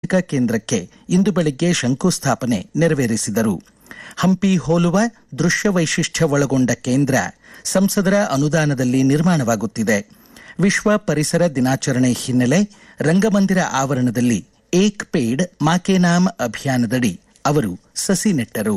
ಸಾಂಸ್ಕೃತಿಕ ಕೇಂದ್ರಕ್ಕೆ ಇಂದು ಬೆಳಿಗ್ಗೆ ಶಂಕುಸ್ಥಾಪನೆ ನೆರವೇರಿಸಿದರು ಹಂಪಿ ಹೋಲುವ ದೃಶ್ಯ ವೈಶಿಷ್ಟ್ಯ ಒಳಗೊಂಡ ಕೇಂದ್ರ ಸಂಸದರ ಅನುದಾನದಲ್ಲಿ ನಿರ್ಮಾಣವಾಗುತ್ತಿದೆ ವಿಶ್ವ ಪರಿಸರ ದಿನಾಚರಣೆ ಹಿನ್ನೆಲೆ ರಂಗಮಂದಿರ ಆವರಣದಲ್ಲಿ ಏಕ್ ಪೇಡ್ ಮಾಕೆ ನಾಮ್ ಅಭಿಯಾನದಡಿ ಅವರು ಸಸಿ ನೆಟ್ಟರು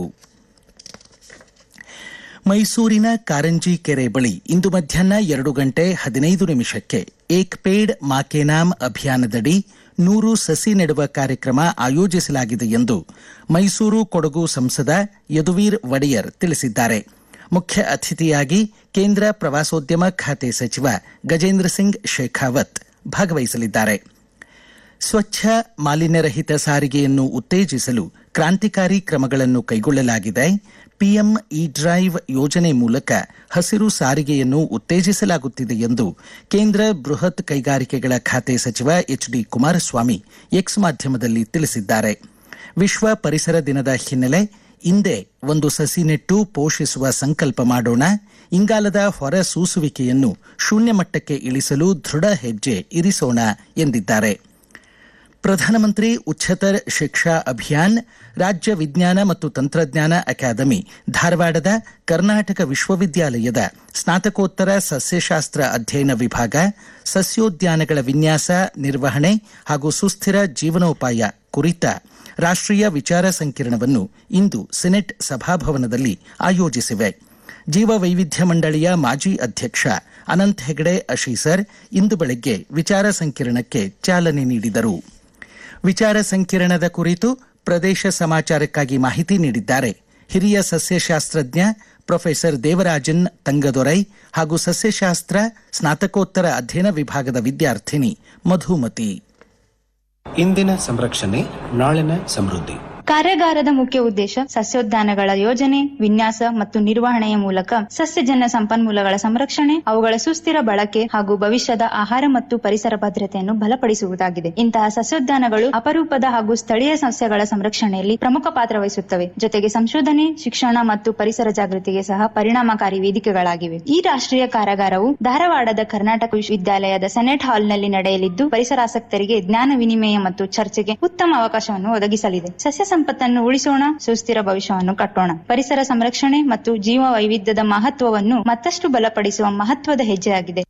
ಮೈಸೂರಿನ ಕಾರಂಜಿ ಕೆರೆ ಬಳಿ ಇಂದು ಮಧ್ಯಾಹ್ನ ಎರಡು ಗಂಟೆ ಹದಿನೈದು ನಿಮಿಷಕ್ಕೆ ಏಕ್ ಪೇಡ್ ಮಾಕೆ ನಾಮ್ ಅಭಿಯಾನದಡಿ ನೂರು ಸಸಿ ನೆಡುವ ಕಾರ್ಯಕ್ರಮ ಆಯೋಜಿಸಲಾಗಿದೆ ಎಂದು ಮೈಸೂರು ಕೊಡಗು ಸಂಸದ ಯದುವೀರ್ ಒಡೆಯರ್ ತಿಳಿಸಿದ್ದಾರೆ ಮುಖ್ಯ ಅತಿಥಿಯಾಗಿ ಕೇಂದ್ರ ಪ್ರವಾಸೋದ್ಯಮ ಖಾತೆ ಸಚಿವ ಗಜೇಂದ್ರ ಸಿಂಗ್ ಶೇಖಾವತ್ ಭಾಗವಹಿಸಲಿದ್ದಾರೆ ಸ್ವಚ್ಛ ಮಾಲಿನ್ಯರಹಿತ ಸಾರಿಗೆಯನ್ನು ಉತ್ತೇಜಿಸಲು ಕ್ರಾಂತಿಕಾರಿ ಕ್ರಮಗಳನ್ನು ಕೈಗೊಳ್ಳಲಾಗಿದೆ ಪಿಎಂ ಇ ಡ್ರೈವ್ ಯೋಜನೆ ಮೂಲಕ ಹಸಿರು ಸಾರಿಗೆಯನ್ನು ಉತ್ತೇಜಿಸಲಾಗುತ್ತಿದೆ ಎಂದು ಕೇಂದ್ರ ಬೃಹತ್ ಕೈಗಾರಿಕೆಗಳ ಖಾತೆ ಸಚಿವ ಎಚ್ ಡಿ ಕುಮಾರಸ್ವಾಮಿ ಎಕ್ಸ್ ಮಾಧ್ಯಮದಲ್ಲಿ ತಿಳಿಸಿದ್ದಾರೆ ವಿಶ್ವ ಪರಿಸರ ದಿನದ ಹಿನ್ನೆಲೆ ಇಂದೇ ಒಂದು ಸಸಿ ನೆಟ್ಟು ಪೋಷಿಸುವ ಸಂಕಲ್ಪ ಮಾಡೋಣ ಇಂಗಾಲದ ಹೊರ ಸೂಸುವಿಕೆಯನ್ನು ಶೂನ್ಯ ಮಟ್ಟಕ್ಕೆ ಇಳಿಸಲು ದೃಢ ಹೆಜ್ಜೆ ಇರಿಸೋಣ ಎಂದಿದ್ದಾರೆ ಪ್ರಧಾನಮಂತ್ರಿ ಉಚ್ಚತರ ಶಿಕ್ಷಾ ಅಭಿಯಾನ್ ರಾಜ್ಯ ವಿಜ್ಞಾನ ಮತ್ತು ತಂತ್ರಜ್ಞಾನ ಅಕಾಡೆಮಿ ಧಾರವಾಡದ ಕರ್ನಾಟಕ ವಿಶ್ವವಿದ್ಯಾಲಯದ ಸ್ನಾತಕೋತ್ತರ ಸಸ್ಯಶಾಸ್ತ್ರ ಅಧ್ಯಯನ ವಿಭಾಗ ಸಸ್ಯೋದ್ಯಾನಗಳ ವಿನ್ಯಾಸ ನಿರ್ವಹಣೆ ಹಾಗೂ ಸುಸ್ಥಿರ ಜೀವನೋಪಾಯ ಕುರಿತ ರಾಷ್ಟ್ರೀಯ ವಿಚಾರ ಸಂಕಿರಣವನ್ನು ಇಂದು ಸೆನೆಟ್ ಸಭಾಭವನದಲ್ಲಿ ಆಯೋಜಿಸಿವೆ ಜೀವ ವೈವಿಧ್ಯ ಮಂಡಳಿಯ ಮಾಜಿ ಅಧ್ಯಕ್ಷ ಅನಂತ್ ಹೆಗಡೆ ಅಶೀಸರ್ ಇಂದು ಬೆಳಗ್ಗೆ ವಿಚಾರ ಸಂಕಿರಣಕ್ಕೆ ಚಾಲನೆ ನೀಡಿದರು ವಿಚಾರ ಸಂಕಿರಣದ ಕುರಿತು ಪ್ರದೇಶ ಸಮಾಚಾರಕ್ಕಾಗಿ ಮಾಹಿತಿ ನೀಡಿದ್ದಾರೆ ಹಿರಿಯ ಸಸ್ಯಶಾಸ್ತ್ರಜ್ಞ ಪ್ರೊಫೆಸರ್ ದೇವರಾಜನ್ ತಂಗದೊರೈ ಹಾಗೂ ಸಸ್ಯಶಾಸ್ತ್ರ ಸ್ನಾತಕೋತ್ತರ ಅಧ್ಯಯನ ವಿಭಾಗದ ವಿದ್ಯಾರ್ಥಿನಿ ಮಧುಮತಿ ಇಂದಿನ ಸಂರಕ್ಷಣೆ ನಾಳಿನ ಸಮೃದ್ಧಿ ಕಾರ್ಯಾಗಾರದ ಮುಖ್ಯ ಉದ್ದೇಶ ಸಸ್ಯೋದ್ಯಾನಗಳ ಯೋಜನೆ ವಿನ್ಯಾಸ ಮತ್ತು ನಿರ್ವಹಣೆಯ ಮೂಲಕ ಸಸ್ಯಜನ್ಯ ಸಂಪನ್ಮೂಲಗಳ ಸಂರಕ್ಷಣೆ ಅವುಗಳ ಸುಸ್ಥಿರ ಬಳಕೆ ಹಾಗೂ ಭವಿಷ್ಯದ ಆಹಾರ ಮತ್ತು ಪರಿಸರ ಭದ್ರತೆಯನ್ನು ಬಲಪಡಿಸುವುದಾಗಿದೆ ಇಂತಹ ಸಸ್ಯೋದ್ಯಾನಗಳು ಅಪರೂಪದ ಹಾಗೂ ಸ್ಥಳೀಯ ಸಸ್ಯಗಳ ಸಂರಕ್ಷಣೆಯಲ್ಲಿ ಪ್ರಮುಖ ಪಾತ್ರ ವಹಿಸುತ್ತವೆ ಜೊತೆಗೆ ಸಂಶೋಧನೆ ಶಿಕ್ಷಣ ಮತ್ತು ಪರಿಸರ ಜಾಗೃತಿಗೆ ಸಹ ಪರಿಣಾಮಕಾರಿ ವೇದಿಕೆಗಳಾಗಿವೆ ಈ ರಾಷ್ಟ್ರೀಯ ಕಾರ್ಯಾಗಾರವು ಧಾರವಾಡದ ಕರ್ನಾಟಕ ವಿಶ್ವವಿದ್ಯಾಲಯದ ಸೆನೆಟ್ ಹಾಲ್ನಲ್ಲಿ ನಡೆಯಲಿದ್ದು ಪರಿಸರಾಸಕ್ತರಿಗೆ ಜ್ಞಾನ ವಿನಿಮಯ ಮತ್ತು ಚರ್ಚೆಗೆ ಉತ್ತಮ ಅವಕಾಶವನ್ನು ಒದಗಿಸಲಿದೆ ಸಸ್ಯ ಸಂಪತ್ತನ್ನು ಉಳಿಸೋಣ ಸುಸ್ಥಿರ ಭವಿಷ್ಯವನ್ನು ಕಟ್ಟೋಣ ಪರಿಸರ ಸಂರಕ್ಷಣೆ ಮತ್ತು ಜೀವ ವೈವಿಧ್ಯದ ಮಹತ್ವವನ್ನು ಮತ್ತಷ್ಟು ಬಲಪಡಿಸುವ ಮಹತ್ವದ ಹೆಜ್ಜೆಯಾಗಿದೆ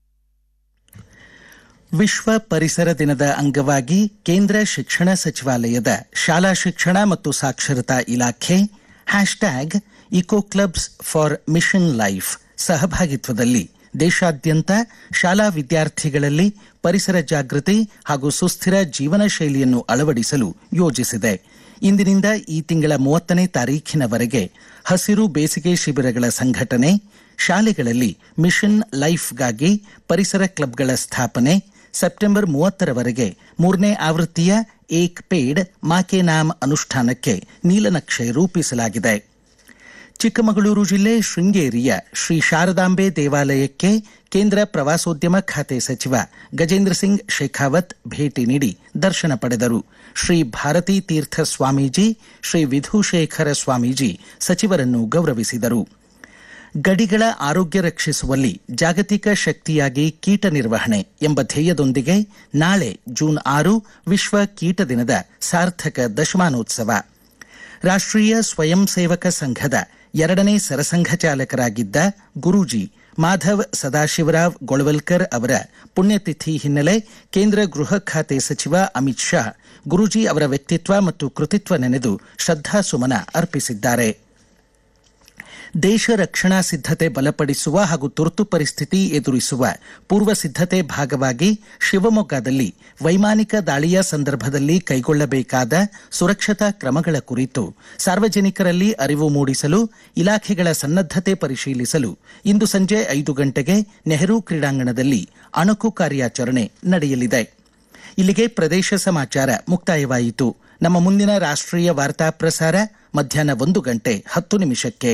ವಿಶ್ವ ಪರಿಸರ ದಿನದ ಅಂಗವಾಗಿ ಕೇಂದ್ರ ಶಿಕ್ಷಣ ಸಚಿವಾಲಯದ ಶಾಲಾ ಶಿಕ್ಷಣ ಮತ್ತು ಸಾಕ್ಷರತಾ ಇಲಾಖೆ hashtag eco clubs for mission life ಸಹಭಾಗಿತ್ವದಲ್ಲಿ ದೇಶಾದ್ಯಂತ ಶಾಲಾ ವಿದ್ಯಾರ್ಥಿಗಳಲ್ಲಿ ಪರಿಸರ ಜಾಗೃತಿ ಹಾಗೂ ಸುಸ್ಥಿರ ಜೀವನ ಶೈಲಿಯನ್ನು ಅಳವಡಿಸಲು ಯೋಜಿಸಿದೆ ಇಂದಿನಿಂದ ಈ ತಿಂಗಳ ಮೂವತ್ತನೇ ತಾರೀಖಿನವರೆಗೆ ಹಸಿರು ಬೇಸಿಗೆ ಶಿಬಿರಗಳ ಸಂಘಟನೆ ಶಾಲೆಗಳಲ್ಲಿ ಮಿಷನ್ ಲೈಫ್ಗಾಗಿ ಪರಿಸರ ಕ್ಲಬ್ಗಳ ಸ್ಥಾಪನೆ ಸೆಪ್ಟೆಂಬರ್ ಮೂವತ್ತರವರೆಗೆ ಮೂರನೇ ಆವೃತ್ತಿಯ ಏಕ್ ಪೇಡ್ ಮಾಕೆ ನಾಮ್ ಅನುಷ್ಠಾನಕ್ಕೆ ನೀಲನಕ್ಷೆ ರೂಪಿಸಲಾಗಿದೆ ಚಿಕ್ಕಮಗಳೂರು ಜಿಲ್ಲೆ ಶೃಂಗೇರಿಯ ಶ್ರೀ ಶಾರದಾಂಬೆ ದೇವಾಲಯಕ್ಕೆ ಕೇಂದ್ರ ಪ್ರವಾಸೋದ್ಯಮ ಖಾತೆ ಸಚಿವ ಗಜೇಂದ್ರ ಸಿಂಗ್ ಶೇಖಾವತ್ ಭೇಟಿ ನೀಡಿ ದರ್ಶನ ಪಡೆದರು ಶ್ರೀ ಭಾರತೀ ತೀರ್ಥ ಸ್ವಾಮೀಜಿ ಶ್ರೀ ವಿಧುಶೇಖರ ಸ್ವಾಮೀಜಿ ಸಚಿವರನ್ನು ಗೌರವಿಸಿದರು ಗಡಿಗಳ ಆರೋಗ್ಯ ರಕ್ಷಿಸುವಲ್ಲಿ ಜಾಗತಿಕ ಶಕ್ತಿಯಾಗಿ ಕೀಟ ನಿರ್ವಹಣೆ ಎಂಬ ಧ್ಯೇಯದೊಂದಿಗೆ ನಾಳೆ ಜೂನ್ ಆರು ವಿಶ್ವ ಕೀಟ ದಿನದ ಸಾರ್ಥಕ ದಶಮಾನೋತ್ಸವ ರಾಷ್ಟ್ರೀಯ ಸ್ವಯಂ ಸೇವಕ ಸಂಘದ ಎರಡನೇ ಸರಸಂಘ ಚಾಲಕರಾಗಿದ್ದ ಗುರೂಜಿ ಮಾಧವ್ ಸದಾಶಿವರಾವ್ ಗೊಳವಲ್ಕರ್ ಅವರ ಪುಣ್ಯತಿಥಿ ಹಿನ್ನೆಲೆ ಕೇಂದ್ರ ಗೃಹ ಖಾತೆ ಸಚಿವ ಅಮಿತ್ ಶಾ ಗುರೂಜಿ ಅವರ ವ್ಯಕ್ತಿತ್ವ ಮತ್ತು ಕೃತಿತ್ವ ನೆನೆದು ಶ್ರದ್ಧಾಸುಮನ ಅರ್ಪಿಸಿದ್ದಾರೆ ದೇಶ ರಕ್ಷಣಾ ಸಿದ್ಧತೆ ಬಲಪಡಿಸುವ ಹಾಗೂ ತುರ್ತು ಪರಿಸ್ಥಿತಿ ಎದುರಿಸುವ ಪೂರ್ವ ಸಿದ್ಧತೆ ಭಾಗವಾಗಿ ಶಿವಮೊಗ್ಗದಲ್ಲಿ ವೈಮಾನಿಕ ದಾಳಿಯ ಸಂದರ್ಭದಲ್ಲಿ ಕೈಗೊಳ್ಳಬೇಕಾದ ಸುರಕ್ಷತಾ ಕ್ರಮಗಳ ಕುರಿತು ಸಾರ್ವಜನಿಕರಲ್ಲಿ ಅರಿವು ಮೂಡಿಸಲು ಇಲಾಖೆಗಳ ಸನ್ನದ್ದತೆ ಪರಿಶೀಲಿಸಲು ಇಂದು ಸಂಜೆ ಐದು ಗಂಟೆಗೆ ನೆಹರು ಕ್ರೀಡಾಂಗಣದಲ್ಲಿ ಅಣುಕು ಕಾರ್ಯಾಚರಣೆ ನಡೆಯಲಿದೆ ಇಲ್ಲಿಗೆ ಪ್ರದೇಶ ಸಮಾಚಾರ ಮುಕ್ತಾಯವಾಯಿತು ನಮ್ಮ ಮುಂದಿನ ರಾಷ್ಟ್ರೀಯ ವಾರ್ತಾ ಪ್ರಸಾರ ಮಧ್ಯಾಹ್ನ ಒಂದು ಗಂಟೆ ಹತ್ತು ನಿಮಿಷಕ್ಕೆ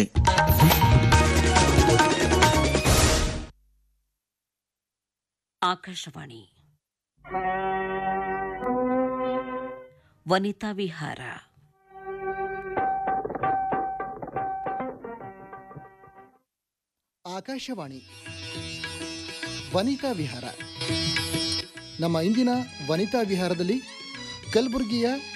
ಆಕಾಶವಾಣಿ ವನಿತಾ ವಿಹಾರ ಆಕಾಶವಾಣಿ ವನಿತಾ ವಿಹಾರ ನಮ್ಮ ಇಂದಿನ ವನಿತಾ ವಿಹಾರದಲ್ಲಿ ಕಲಬುರಗಿಯ